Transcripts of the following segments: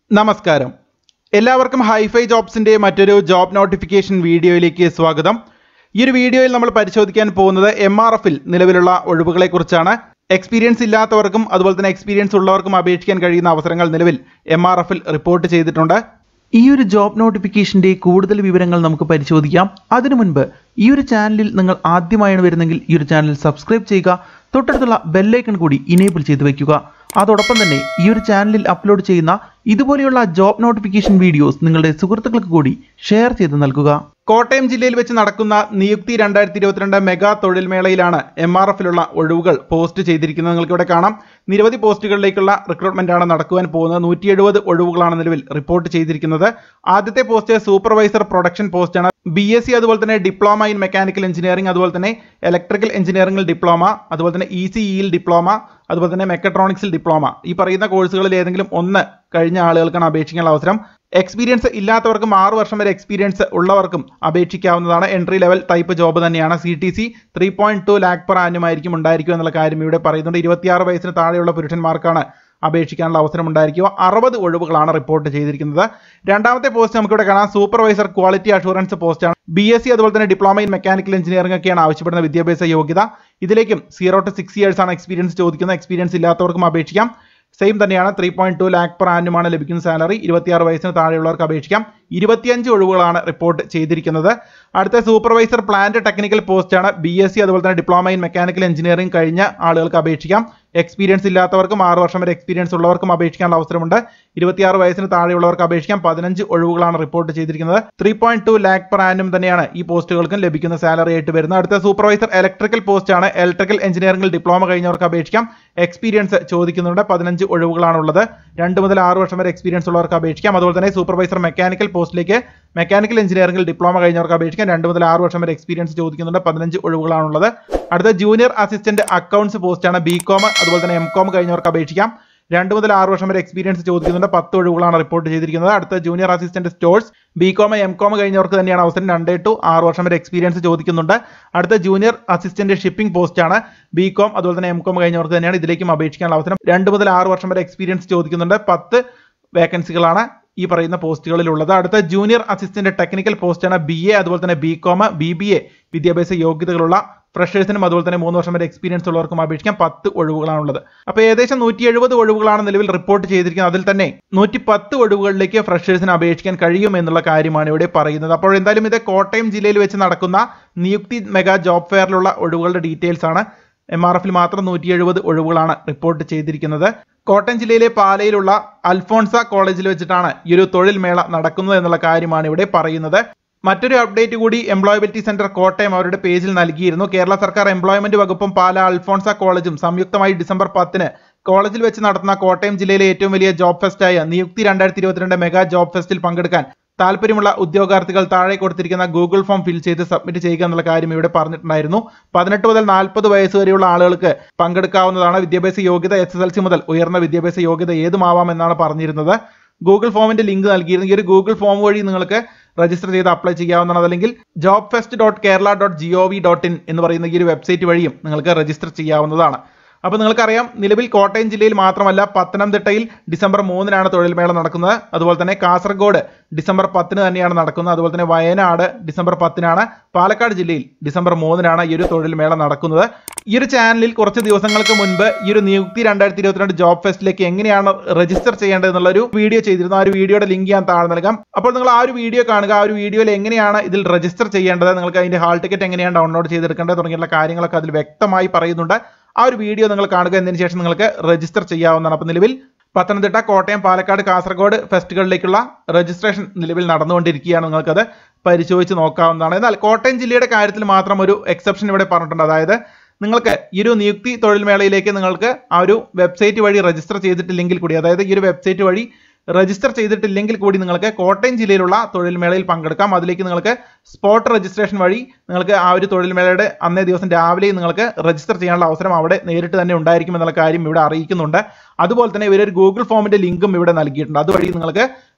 നമസ്കാരം എല്ലാവർക്കും ഹൈഫൈ ജോബ്സിന്റെ മറ്റൊരു ജോബ് നോട്ടിഫിക്കേഷൻ വീഡിയോയിലേക്ക് സ്വാഗതം ഈ ഒരു വീഡിയോയിൽ നമ്മൾ പരിശോധിക്കാൻ പോകുന്നത് എം ആർ എഫിൽ നിലവിലുള്ള ഒഴിവുകളെ കുറിച്ചാണ് എക്സ്പീരിയൻസ് ഇല്ലാത്തവർക്കും അതുപോലെ തന്നെ എക്സ്പീരിയൻസ് ഉള്ളവർക്കും അപേക്ഷിക്കാൻ കഴിയുന്ന അവസരങ്ങൾ നിലവിൽ എം ആർ എഫിൽ റിപ്പോർട്ട് ചെയ്തിട്ടുണ്ട് ഈ ഒരു ജോബ് നോട്ടിഫിക്കേഷന്റെ കൂടുതൽ വിവരങ്ങൾ നമുക്ക് പരിശോധിക്കാം അതിനു മുൻപ് ഈ ഒരു ചാനലിൽ നിങ്ങൾ ആദ്യമായാണ് വരുന്നെങ്കിൽ ഈ ഒരു ചാനൽ സബ്സ്ക്രൈബ് ചെയ്യുക തൊട്ടടുത്തുള്ള ബെല്ലൈക്കൺ കൂടി ഇനേബിൾ ചെയ്ത് വെക്കുക അതോടൊപ്പം തന്നെ ഈ ഒരു ചാനലിൽ അപ്ലോഡ് ചെയ്യുന്ന ഇതുപോലെയുള്ള ജോബ് നോട്ടിഫിക്കേഷൻ വീഡിയോസ് നിങ്ങളുടെ സുഹൃത്തുക്കൾക്ക് കൂടി ഷെയർ ചെയ്ത് നൽകുക കോട്ടയം ജില്ലയിൽ വെച്ച് നടക്കുന്ന നിയുക്തി രണ്ടായിരത്തി ഇരുപത്തിരണ്ട് മെഗാ തൊഴിൽ മേളയിലാണ് എം ആർ എഫിലുള്ള ഒഴിവുകൾ പോസ്റ്റ് ചെയ്തിരിക്കുന്നത് നിങ്ങൾക്ക് ഇവിടെ കാണാം നിരവധി പോസ്റ്റുകളിലേക്കുള്ള റിക്രൂട്ട്മെന്റ് ആണ് നടക്കുവാൻ പോകുന്നത് നൂറ്റി എഴുപത് ഒഴിവുകളാണ് നിലവിൽ റിപ്പോർട്ട് ചെയ്തിരിക്കുന്നത് ആദ്യത്തെ പോസ്റ്റ് സൂപ്പർവൈസർ പ്രൊഡക്ഷൻ പോസ്റ്റാണ് ബി എസ് സി അതുപോലെ തന്നെ ഡിപ്ലോമ ഇൻ മെക്കാനിക്കൽ എഞ്ചിനീയറിംഗ് അതുപോലെ തന്നെ ഇലക്ട്രിക്കൽ എഞ്ചിനീയറിംഗിൽ ഡിപ്ലോമ അതുപോലെ തന്നെ ഇ സി ഇയിൽ ഡിപ്ലോമ അതുപോലെ തന്നെ മെക്കട്രോണിക്സിൽ ഡിപ്ലോമ ഈ പറയുന്ന കോഴ്സുകളിൽ ഏതെങ്കിലും ഒന്ന് കഴിഞ്ഞ ആളുകൾക്കാണ് അപേക്ഷിക്കാനുള്ള അവസരം എക്സ്പീരിയൻസ് ഇല്ലാത്തവർക്കും ആറ് വർഷം വരെ എക്സ്പീരിയൻസ് ഉള്ളവർക്കും അപേക്ഷിക്കാവുന്നതാണ് എൻട്രി ലെവൽ ടൈപ്പ് ജോബ് തന്നെയാണ് C T C three point two lakh per ആനുമായിരിക്കും ഉണ്ടായിരിക്കും എന്നുള്ള കാര്യം ഇവിടെ പറയുന്നുണ്ട് ഇരുപത്തിയാറ് വയസ്സിന് താഴെയുള്ള പുരുഷന്മാർക്കാണ് അപേക്ഷിക്കാനുള്ള അവസരം ഉണ്ടായിരിക്കുക അറുപത് ഒഴിവുകളാണ് റിപ്പോർട്ട് ചെയ്തിരിക്കുന്നത് രണ്ടാമത്തെ പോസ്റ്റ് നമുക്കിവിടെ കാണാം സൂപ്പർവൈസർ ക്വാളിറ്റി അഷുറൻസ് പോസ്റ്റാണ് ബി എസ് സി അതുപോലെ തന്നെ ഡിപ്ലോമ ഇൻ മെക്കാനിക്കൽ എഞ്ചിനീയറിംഗ് ഒക്കെയാണ് ആവശ്യപ്പെടുന്ന വിദ്യാഭ്യാസ യോഗ്യത ഇതിലേക്കും സീറോ ടു സിക്സ് ഇയേഴ്സ് ആണ് എക്സ്പീരിയൻസ് ചോദിക്കുന്നത് എക്സ്പീരിയൻസ് ഇല്ലാത്തവർക്കും അപേക്ഷിക്കാം സെയിം തന്നെയാണ് three point two lakh per ആനുമാണ് ലഭിക്കുന്ന സാലറി ഇരുപത്തിയാറ് വയസ്സിന് താഴെയുള്ളവർക്ക് അപേക്ഷിക്കാം ഇരുപത്തിയഞ്ച് ഒഴിവുകളാണ് റിപ്പോർട്ട് ചെയ്തിരിക്കുന്നത് അടുത്ത സൂപ്പർവൈസർ പ്ലാന്റ് ടെക്നിക്കൽ പോസ്റ്റാണ് ബി എസ് സി അതുപോലെ തന്നെ ഡിപ്ലോമ ഇൻ മെക്കാനിക്കൽ എഞ്ചിനീയറിംഗ് കഴിഞ്ഞ ആളുകൾക്ക് അപേക്ഷിക്കാം എക്സ്പീരിയൻസ് ഇല്ലാത്തവർക്കും ആറ് വർഷം വരെ എക്സ്പീരിയൻസ് ഉള്ളവർക്കും അപേക്ഷിക്കാനുള്ള അവസരമുണ്ട് ഇരുപത്തിയാറ് വയസ്സിന് താഴെയുള്ളവർക്ക് അപേക്ഷിക്കാം പതിനഞ്ച് ഒഴിവുകളാണ് റിപ്പോർട്ട് ചെയ്തിരിക്കുന്നത് three point two lakh per ആനും തന്നെയാണ് ഈ പോസ്റ്റുകൾക്കും ലഭിക്കുന്ന സാലറി ആയിട്ട് വരുന്നത് അടുത്ത സൂപ്പർവൈസർ ഇലക്ട്രിക്കൽ പോസ്റ്റാണ് ഇലക്ട്രിക്കൽ എഞ്ചിനീയറിംഗിൽ ഡിപ്ലോമ കഴിഞ്ഞവർക്ക് അപേക്ഷിക്കാം എക്സ്പീരിയൻസ് ചോദിക്കുന്നുണ്ട് പതിനഞ്ച് ഒഴിവുകളാണുള്ളത് രണ്ട് മുതൽ ആറ് വർഷം വരെ എക്സ്പീരിയൻസ് ഉള്ളവർക്ക് അപേക്ഷിക്കാം അതുപോലെ തന്നെ സൂപ്പർവൈസർ മെക്കാനിക്കൽ പോസ്റ്റിലേക്ക് മെക്കാനിക്കൽ എഞ്ചിനീയറിംഗിൽ ഡിപ്ലോമ കഴിഞ്ഞവർക്ക് അപേക്ഷിക്കാം രണ്ട് മുതൽ ആറ് വർഷം വരെ എക്സ്പീരിയൻസ് ചോദിക്കുന്നുണ്ട് പതിനഞ്ച് ഒഴിവുകളാണുള്ളത് അടുത്ത ജൂനിയർ അസിസ്റ്റന്റ് അക്കൗണ്ട്സ് പോസ്റ്റാണ് ബി കോം അതുപോലെ തന്നെ എം കോം കഴിഞ്ഞവർക്ക് അപേക്ഷിക്കാം രണ്ട് മുതൽ ആറ് വർഷം വരെ എക്സ്പീരിയൻസ് ചോദിക്കുന്നുണ്ട് പത്ത് ഒഴിവുകളാണ് റിപ്പോർട്ട് ചെയ്തിരിക്കുന്നത് അടുത്ത junior assistant stores B com M com കഴിഞ്ഞവർക്ക് തന്നെയാണ് അവസരം രണ്ട് ടു ആറ് വർഷം വരെ എക്സ്പീരിയൻസ് ചോദിക്കുന്നുണ്ട് അടുത്ത ജൂനിയർ അസിസ്റ്റന്റ് ഷിപ്പിംഗ് പോസ്റ്റാണ് ബി കോം അതുപോലെ തന്നെ എം കോം കഴിഞ്ഞവർക്ക് തന്നെയാണ് ഇതിലേക്കും അപേക്ഷിക്കാനുള്ള അവസരം രണ്ട് മുതൽ ആറ് വർഷം വരെ എക്സ്പീരിയൻസ് ചോദിക്കുന്നുണ്ട് പത്ത് വേക്കൻസികളാണ് ഈ പറയുന്ന പോസ്റ്റുകളിലുള്ളത് അടുത്ത ജൂനിയർ അസിസ്റ്റന്റ് ടെക്നിക്കൽ പോസ്റ്റാണ് ബി എ അതുപോലെ തന്നെ B com B B A വിദ്യാഭ്യാസ യോഗ്യതകളുള്ള ഫ്രഷേഴ്സിനും അതുപോലെ തന്നെ മൂന്ന് വർഷം വരെ എക്സ്പീരിയൻസ് ഉള്ളവർക്കും അപേക്ഷിക്കാൻ പത്ത് ഒഴിവുകളാണുള്ളത് അപ്പോൾ ഏകദേശം നൂറ്റി എഴുപത് ഒഴിവുകളാണ് നിലവിൽ റിപ്പോർട്ട് ചെയ്തിരിക്കുന്നത് അതിൽ തന്നെ നൂറ്റി പത്ത് ഒഴിവുകളിലേക്ക് ഫ്രഷേഴ്സിന് അപേക്ഷിക്കാൻ കഴിയും എന്നുള്ള കാര്യമാണ് ഇവിടെ പറയുന്നത് അപ്പോൾ എന്തായാലും ഇത് കോട്ടയം ജില്ലയിൽ വെച്ച് നടക്കുന്ന നിയുക്തി മെഗാ ജോബ് ഫെയറിലുള്ള ഒഴിവുകളുടെ ഡീറ്റെയിൽസ് ആണ് എം ആർ എഫിൽ മാത്രം നൂറ്റി എഴുപത് ഒഴിവുകളാണ് റിപ്പോർട്ട് ചെയ്തിരിക്കുന്നത് കോട്ടയം ജില്ലയിലെ പാലയിലുള്ള അൽഫോൺസ കോളേജിൽ വെച്ചിട്ടാണ് ഈ ഒരു തൊഴിൽ മേള നടക്കുന്നത് എന്നുള്ള കാര്യമാണ് ഇവിടെ പറയുന്നത് മറ്റൊരു അപ്ഡേറ്റ് കൂടി എംപ്ലോയബിലിറ്റി സെന്റർ കോട്ടയം അവരുടെ പേജിൽ നൽകിയിരുന്നു കേരള സർക്കാർ എംപ്ലോയ്മെന്റ് വകുപ്പും പാല അൽഫോൺസ കോളേജും സംയുക്തമായി ഡിസംബർ പത്തിന് കോളേജിൽ വെച്ച് നടത്തുന്ന കോട്ടയം ജില്ലയിലെ ഏറ്റവും വലിയ ജോബ് ഫെസ്റ്റായ നിയുക്തി രണ്ടായിരത്തി ഇരുപത്തിരണ്ട് മെഗാ ജോബ് ഫെസ്റ്റിൽ പങ്കെടുക്കാൻ താല്പര്യമുള്ള ഉദ്യോഗാർത്ഥികൾ താഴെ കൊടുത്തിരിക്കുന്ന ഗൂഗിൾ ഫോം ഫിൽ ചെയ്ത് സബ്മിറ്റ് ചെയ്യുക എന്നുള്ള കാര്യം ഇവിടെ പറഞ്ഞിട്ടുണ്ടായിരുന്നു പതിനെട്ട് മുതൽ നാൽപ്പത് വയസ്സ് വരെയുള്ള ആളുകൾക്ക് പങ്കെടുക്കാവുന്നതാണ് വിദ്യാഭ്യാസ യോഗ്യത എസ് എസ് എൽ സി മുതൽ ഉയർന്ന വിദ്യാഭ്യാസ യോഗ്യത ഏതുമാവാം എന്നാണ് പറഞ്ഞിരുന്നത് ഗൂഗിൾ ഫോമിന്റെ ലിങ്ക് നൽകിയിരുന്നു ഈ ഒരു ഗൂഗിൾ ഫോം വഴി നിങ്ങൾക്ക് രജിസ്റ്റർ ചെയ്ത് അപ്ലൈ ചെയ്യാവുന്നതാണ് അല്ലെങ്കിൽ job fest dot Kerala dot G O V dot in എന്ന് പറയുന്ന ഈ ഒരു വെബ്സൈറ്റ് വഴിയും നിങ്ങൾക്ക് രജിസ്റ്റർ ചെയ്യാവുന്നതാണ് അപ്പോൾ നിങ്ങൾക്കറിയാം നിലവിൽ കോട്ടയം ജില്ലയിൽ മാത്രമല്ല പത്തനംതിട്ടയിൽ ഡിസംബർ മൂന്നിനാണ് തൊഴിൽമേള നടക്കുന്നത് അതുപോലെ തന്നെ കാസർഗോഡ് ഡിസംബർ പത്തിന് തന്നെയാണ് നടക്കുന്നത് അതുപോലെ തന്നെ വയനാട് ഡിസംബർ പത്തിനാണ് പാലക്കാട് ജില്ലയിൽ ഡിസംബർ മൂന്നിനാണ് ഈ ഒരു തൊഴിൽമേള നടക്കുന്നത് ഈ ഒരു ചാനലിൽ കുറച്ച് ദിവസങ്ങൾക്ക് മുൻപ് ഈ ഒരു നിയുക്തി രണ്ടായിരത്തി ഇരുപത്തിരണ്ട് ജോബ് ഫെസ്റ്റിലേക്ക് എങ്ങനെയാണ് രജിസ്റ്റർ ചെയ്യേണ്ടത് എന്നുള്ള ഒരു വീഡിയോ ചെയ്തിരുന്നു ആ ഒരു വീഡിയോയുടെ ലിങ്ക് ഞാൻ താഴെ നൽകാം അപ്പോൾ നിങ്ങൾ ആ ഒരു വീഡിയോ കാണുക ആ ഒരു വീഡിയോയിൽ എങ്ങനെയാണ് ഇതിൽ രജിസ്റ്റർ ചെയ്യേണ്ടത് നിങ്ങൾക്ക് അതിന്റെ ഹാൾ ടിക്കറ്റ് എങ്ങനെയാണ് ഡൗൺലോഡ് ചെയ്തെടുക്കേണ്ടത് തുടങ്ങിയുള്ള കാര്യങ്ങളൊക്കെ അതിൽ വ്യക്തമായി പറയുന്നുണ്ട് ആ ഒരു വീഡിയോ നിങ്ങൾ കാണുക എന്നതിന് ശേഷം നിങ്ങൾക്ക് രജിസ്റ്റർ ചെയ്യാവുന്നതാണ് അപ്പോൾ നിലവിൽ പത്തനംതിട്ട കോട്ടയം പാലക്കാട് കാസർഗോഡ് ഫെസ്റ്റുകളിലേക്കുള്ള രജിസ്ട്രേഷൻ നിലവിൽ നടന്നുകൊണ്ടിരിക്കുകയാണ് നിങ്ങൾക്കത് പരിശോധിച്ച് നോക്കാവുന്നതാണ് എന്നാൽ കോട്ടയം ജില്ലയുടെ കാര്യത്തിൽ മാത്രം ഒരു എക്സെപ്ഷൻ ഇവിടെ പറഞ്ഞിട്ടുണ്ട് അതായത് നിങ്ങൾക്ക് ഈ ഒരു നിയുക്തി തൊഴിൽ മേളയിലേക്ക് നിങ്ങൾക്ക് ആ ഒരു വെബ്സൈറ്റ് വഴി രജിസ്റ്റർ ചെയ്തിട്ടില്ലെങ്കിൽ കൂടി അതായത് ഈ ഒരു വെബ്സൈറ്റ് വഴി രജിസ്റ്റർ ചെയ്തിട്ടില്ലെങ്കിൽ കൂടി നിങ്ങൾക്ക് കോട്ടയം ജില്ലയിലുള്ള തൊഴിൽ മേളയിൽ പങ്കെടുക്കാം അതിലേക്ക് നിങ്ങൾക്ക് സ്പോട്ട് രജിസ്ട്രേഷൻ വഴി നിങ്ങൾക്ക് ആ ഒരു തൊഴിൽ മേളയുടെ അന്നേ ദിവസം രാവിലെ നിങ്ങൾക്ക് രജിസ്റ്റർ ചെയ്യാനുള്ള അവസരം അവിടെ നേരിട്ട് തന്നെ ഉണ്ടായിരിക്കും എന്നുള്ള കാര്യം ഇവിടെ അറിയിക്കുന്നുണ്ട് അതുപോലെ തന്നെ ഇവരൊരു ഗൂഗിൾ ഫോമിന്റെ ലിങ്കും ഇവിടെ നൽകിയിട്ടുണ്ട് അതുവഴി നിങ്ങൾക്ക്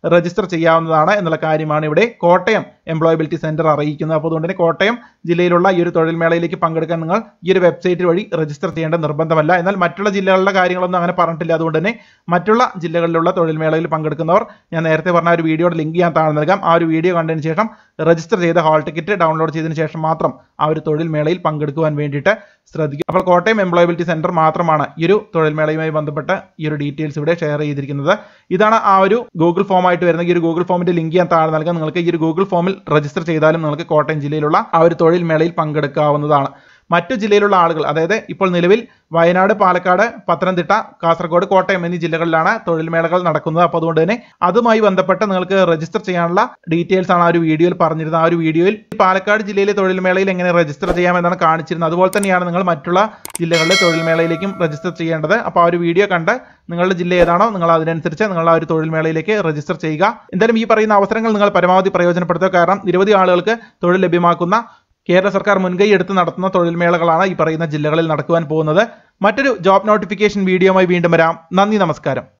രജിസ്റ്റർ ചെയ്യാവുന്നതാണ് എന്നുള്ള കാര്യമാണ് ഇവിടെ കോട്ടയം എംപ്ലോയബിലിറ്റി സെന്റർ അറിയിക്കുന്നത് അപ്പോൾ അതുകൊണ്ട് തന്നെ കോട്ടയം ജില്ലയിലുള്ള ഈ ഒരു തൊഴിൽ മേളയിലേക്ക് പങ്കെടുക്കാൻ നിങ്ങൾ ഈ ഒരു വെബ്സൈറ്റ് വഴി രജിസ്റ്റർ ചെയ്യേണ്ട നിർബന്ധമല്ല എന്നാൽ മറ്റുള്ള ജില്ലകളിലെ കാര്യങ്ങളൊന്നും അങ്ങനെ പറഞ്ഞിട്ടില്ല അതുകൊണ്ട് തന്നെ മറ്റുള്ള ജില്ലകളിലുള്ള തൊഴിൽ മേളയിൽ പങ്കെടുക്കുന്നവർ ഞാൻ നേരത്തെ പറഞ്ഞ ആ ഒരു വീഡിയോയുടെ ലിങ്ക് ഞാൻ താഴെ നൽകാം ആ ഒരു വീഡിയോ കണ്ടതിന് ശേഷം രജിസ്റ്റർ ചെയ്ത ഹാൾ ടിക്കറ്റ് ഡൗൺലോഡ് ചെയ്തതിന് ശേഷം മാത്രം ആ ഒരു തൊഴിൽ മേളയിൽ പങ്കെടുക്കുവാൻ വേണ്ടിയിട്ട് ശ്രദ്ധിക്കും അപ്പോൾ കോട്ടയം എംപ്ലോയബിലിറ്റി സെന്റർ മാത്രമാണ് ഈ ഒരു തൊഴിൽ മേളയുമായി ബന്ധപ്പെട്ട് ഈ ഒരു ഡീറ്റെയിൽസ് ഇവിടെ ഷെയർ ചെയ്തിരിക്കുന്നത് ഇതാണ് ആ ഒരു ഗൂഗിൾ ഫോം ആയിട്ട് വരുന്ന ഈ ഒരു ഗൂഗിൾ ഫോമിന്റെ ലിങ്ക് ഞാൻ താഴെ നൽകാം നിങ്ങൾക്ക് ഈ ഒരു ഗൂഗിൾ ഫോമിൽ രജിസ്റ്റർ ചെയ്താലും നിങ്ങൾക്ക് കോട്ടയം ജില്ലയിലുള്ള ആ ഒരു തൊഴിൽ മേളയിൽ പങ്കെടുക്കാവുന്നതാണ് മറ്റു ജില്ലയിലുള്ള ആളുകൾ അതായത് ഇപ്പോൾ നിലവിൽ വയനാട് പാലക്കാട് പത്തനംതിട്ട കാസർഗോഡ് കോട്ടയം എന്നീ ജില്ലകളിലാണ് തൊഴിൽ മേളകൾ നടക്കുന്നത് അപ്പോൾ അതുകൊണ്ട് തന്നെ അതുമായി ബന്ധപ്പെട്ട് നിങ്ങൾക്ക് രജിസ്റ്റർ ചെയ്യാനുള്ള ഡീറ്റെയിൽസ് ആണ് ആ ഒരു വീഡിയോയിൽ പറഞ്ഞിരുന്നത് ആ ഒരു വീഡിയോയിൽ പാലക്കാട് ജില്ലയിലെ തൊഴിൽ മേളയിൽ എങ്ങനെ രജിസ്റ്റർ ചെയ്യാമെന്നാണ് കാണിച്ചിരുന്നത് അതുപോലെ തന്നെയാണ് നിങ്ങൾ മറ്റുള്ള ജില്ലകളിലെ തൊഴിൽ മേളയിലേക്കും രജിസ്റ്റർ ചെയ്യേണ്ടത് അപ്പോൾ ആ ഒരു വീഡിയോ കണ്ട് നിങ്ങളുടെ ജില്ല ഏതാണോ നിങ്ങൾ അതിനനുസരിച്ച് നിങ്ങൾ ആ ഒരു തൊഴിൽ മേളയിലേക്ക് രജിസ്റ്റർ ചെയ്യുക എന്തായാലും ഈ പറയുന്ന അവസരങ്ങൾ നിങ്ങൾ പരമാവധി പ്രയോജനപ്പെടുത്തുക കാരണം നിരവധി ആളുകൾക്ക് തൊഴിൽ ലഭ്യമാക്കുന്ന കേരള സർക്കാർ മുൻകൈ എടുത്ത് നടത്തുന്ന തൊഴിൽ മേളകളാണ് ഈ പറയുന്ന ജില്ലകളിൽ നടക്കുവാൻ പോകുന്നത് മറ്റൊരു ജോബ് നോട്ടിഫിക്കേഷൻ വീഡിയോയുമായി വീണ്ടും വരാം നന്ദി നമസ്കാരം